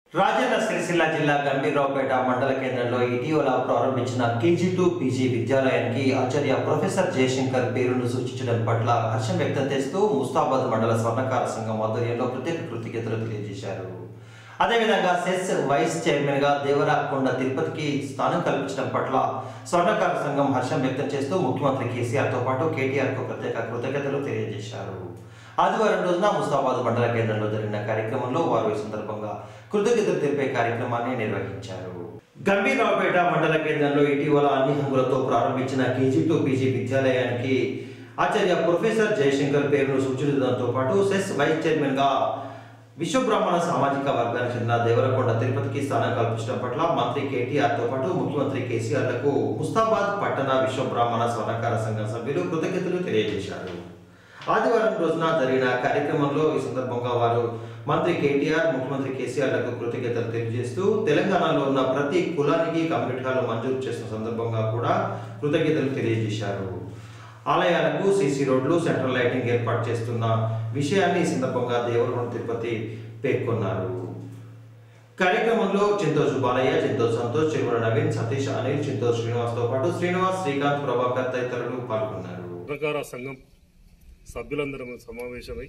రాజన్న సిరిసిల్ల జిల్లా గంభీరావుపేట మండల కేంద్రంలో ఇటీవల ప్రారంభించిన కేజీ టు పీజీ విద్యాలయానికి ఆచార్య ప్రొఫెసర్ జయశంకర్ పేరును సూచించడం పట్ల హర్షం వ్యక్తం చేస్తూ ముస్తాబాద్ మండల స్వర్ణకార సంఘం ఆధ్వర్యంలో ప్రత్యేక కృతజ్ఞతలు తెలియజేశారు అదేవిధంగా సెస్ వైస్ చైర్మన్ గా దేవరాకొండ తిరుపతికి స్థానం కల్పించడం పట్ల స్వర్ణకార సంఘం హర్షం వ్యక్తం చేస్తూ ముఖ్యమంత్రి కేసీఆర్ తో పాటు కేటీఆర్ కు ప్రత్యేక కృతజ్ఞతలు తెలియజేశారు ఆదివారం రోజున ముస్తాబాద్ మండల కేంద్రంలో జరిగిన కార్యక్రమంలో వారు ఈ సందర్భంగా కృతజ్ఞతలు తెలిపే కార్యక్రమాన్ని నిర్వహించారు గంభీరావుపేట మండల కేంద్రంలో ఇటీవల అన్ని హంగులతో ప్రారంభించిన కేజీ టు పీజీ విద్యాలయానికి ఆచార్య ప్రొఫెసర్ జయశంకర్ పేరును సూచించడంతో పాటు సెస్ వైస్ చైర్మన్ గా విశ్వబ్రాహ్మణ సామాజిక వర్గానికి చెందిన దేవరకొండ తిరుపతికి స్థానం కల్పించడం పట్ల మంత్రి కేటీఆర్ తో పాటు ముఖ్యమంత్రి కేసీఆర్ లకు ముస్తాబాద్ పట్టణ విశ్వబ్రాహ్మణ స్వర్ణకార సంఘం సభ్యులు కృతజ్ఞతలు తెలియజేశారు ఆదివారం రోజున జరిగిన కార్యక్రమంలో ఈ సందర్భంగా వారు మంత్రి కేటీఆర్ ముఖ్యమంత్రి కేసీఆర్ లకు కృతజ్ఞతలు తెలియజేస్తూ తెలంగాణలో ఉన్న ప్రతి కులానికి కమ్యూనిటీ హాల్ మంజూరు చేసిన సందర్భంగా కూడా కృతజ్ఞతలు తెలియజేశారు ఆలయాలకు సీసీ రోడ్లు సెంట్రల్ లైటింగ్ ఏర్పాటు చేస్తున్న విషయాన్ని ఈ సందర్భంగా దేవరకొండ తిరుపతి పేర్కొన్నారు కార్యక్రమంలో చింతోజు బాలయ్య చింతోజు సంతోష్ చిరుమల నవీన్ సతీష్ అనిల్ చింతోజు శ్రీనివాస్ తో పాటు శ్రీనివాస్ శ్రీకాంత్ ప్రభాకర్ తదితరులు పాల్గొన్నారు పత్రకార సంఘం సభ్యులందరం సమావేశమై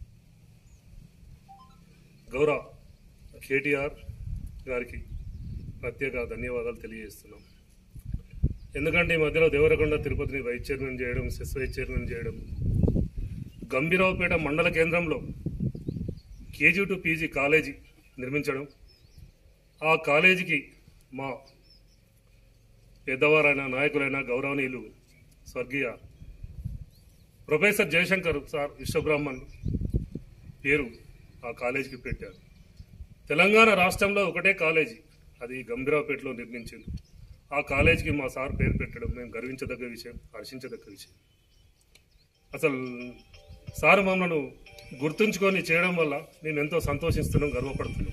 గౌరవ కేటీఆర్ గారికి ప్రత్యేక ధన్యవాదాలు తెలియజేస్తున్నాం ఎందుకంటే ఈ మధ్యలో దేవరకొండ తిరుపతిని వైస్ చైర్మన్ చేయడం సెస్ వైస్ చైర్మన్ చేయడం గంభీరావుపేట మండల కేంద్రంలో కేజీ టు పీజీ కాలేజీ నిర్మించడం ఆ కాలేజీకి మా పెద్దవారైన నాయకులైన గౌరవనీయులు స్వర్గీయ ప్రొఫెసర్ జయశంకర్ సార్ విశ్వబ్రాహ్మణ్ పేరు ఆ కాలేజీకి పెట్టారు తెలంగాణ రాష్ట్రంలో ఒకటే కాలేజీ అది గంభీరావుపేటలో నిర్మించింది ఆ కాలేజీకి మా సార్ పేరు పెట్టడం మేము గర్వించదగ్గ విషయం హర్షించదగ్గ విషయం అసలు సార్ మమ్మల్ని గుర్తుంచుకొని చేయడం వల్ల మేము ఎంతో సంతోషిస్తున్నాం గర్వపడుతున్నాం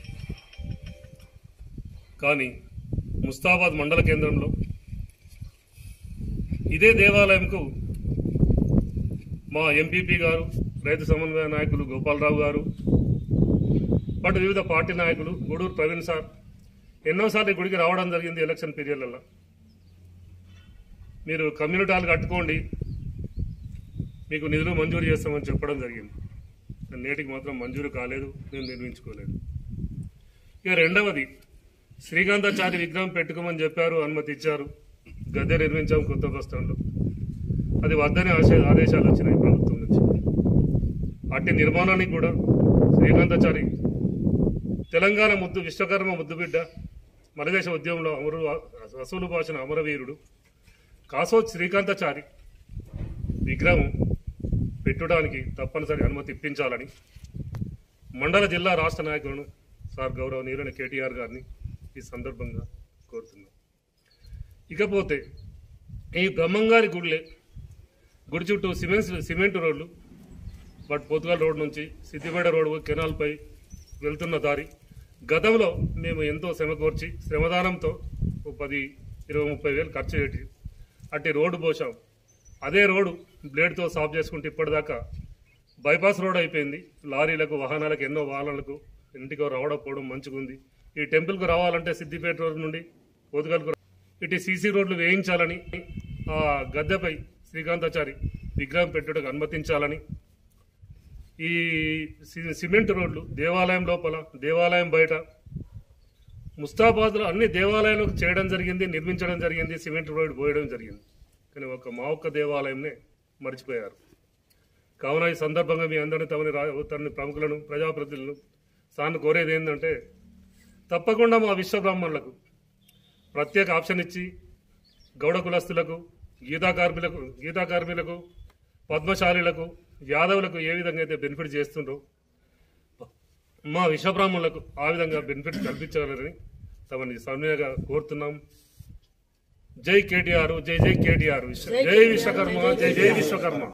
కానీ ముస్తాబాద్ మండల కేంద్రంలో ఇదే దేవాలయంకు మా ఎంపీపీ గారు రైతు సమన్వయ నాయకులు గోపాలరావు గారు పాటు వివిధ పార్టీ నాయకులు గూడూరు ప్రవీణ్ సార్ ఎన్నోసార్లు ఈ గుడికి రావడం జరిగింది ఎలక్షన్ పీరియడ్లలో మీరు కమ్యూనిటీ హాల్ కట్టుకోండి మీకు నిధులు మంజూరు చేస్తామని చెప్పడం జరిగింది కానీ నేటికి మాత్రం మంజూరు కాలేదు మేము నిర్మించుకోలేదు ఇక రెండవది శ్రీకాంతాచారి విగ్రహం పెట్టుకోమని చెప్పారు అనుమతి ఇచ్చారు గద్దె నిర్మించాం కొత్త బస్ స్టాండ్లో అది వద్దని ఆశ- ఆదేశాలు వచ్చినాయి ప్రభుత్వం నుంచి అట్టి నిర్మాణానికి కూడా శ్రీకాంతాచారి తెలంగాణ ముద్దు విశ్వకర్మ ముద్దుబిడ్డ మరదేశ ఉద్యమంలో అమరు వసూలు భాషన అమరవీరుడు కాసో శ్రీకాంతాచారి విగ్రహం పెట్టడానికి తప్పనిసరి అనుమతి ఇప్పించాలని మండల జిల్లా రాష్ట్ర నాయకులను సార్ గౌరవనీయులైన కేటీఆర్ గారిని ఈ సందర్భంగా కోరుతున్నాం ఇకపోతే ఈ బ్రహ్మంగారి గుడిలే గుడి చుట్టూ సిమెంట్ సిమెంట్ రోడ్లు బట్ పోతుగల్ రోడ్ నుంచి సిద్దిపేట రోడ్ కెనాల్పై వెళ్తున్న దారి గతంలో మేము ఎంతో శ్రమ కోర్చి శ్రమదానంతో ఓ పది ఇరవై ముప్పై వేలు ఖర్చు పెట్టి అట్టి రోడ్డు పోసాం అదే రోడ్డు బ్లేడ్తో సాఫ్ చేసుకుంటే ఇప్పటిదాకా బైపాస్ రోడ్ అయిపోయింది లారీలకు వాహనాలకు ఎన్నో వాహనాలకు ఇంటికి రావడం పోవడం మంచిగా ఉంది ఈ టెంపుల్కు రావాలంటే సిద్దిపేట రోడ్ నుండి పోతుగల్కు ఇటు సీసీ రోడ్లు వేయించాలని ఆ గద్దెపై శ్రీకాంతాచారి విగ్రహం పెట్టుటకు అనుమతించాలని ఈ సి- సిమెంట్ రోడ్లు దేవాలయం లోపల దేవాలయం బయట ముస్తాబాద్లో అన్ని దేవాలయాలకు చేయడం జరిగింది నిర్మించడం జరిగింది సిమెంట్ రోడ్ పోయడం జరిగింది కానీ ఒక మా ఒక్క దేవాలయంనే మర్చిపోయారు కావున ఈ సందర్భంగా మీ అందరిని తమని రా తమని ప్రముఖులను ప్రజాప్రతినిధులను సార్ను కోరేది ఏంటంటే తప్పకుండా మా విశ్వబ్రాహ్మణులకు ప్రత్యేక ఆప్షన్ ఇచ్చి గౌడ కులస్తులకు గీతా కార్మికులకు గీతా కార్మికులకు పద్మశాలీలకు యాదవులకు ఏ విధంగా అయితే బెనిఫిట్ చేస్తుండ్రో మా విశ్వబ్రాహ్మణులకు ఆ విధంగా బెనిఫిట్ కల్పించాలని తమని సౌమ్యంగా కోరుతున్నాం జై కేటీఆర్ జై జై కేటీఆర్ విశ్వ- జై విశ్వకర్మ జై జై విశ్వకర్మ